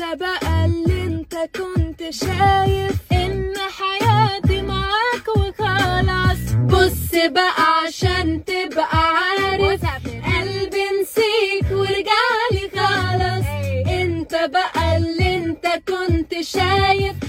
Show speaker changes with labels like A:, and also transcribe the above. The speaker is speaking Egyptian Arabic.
A: بقى اللي انت كنت شايف ان حياتي معاك وخلاص بص بقى عشان تبقى عارف قلبي نسيك ورجعلي خلاص انت بقى اللي انت كنت شايف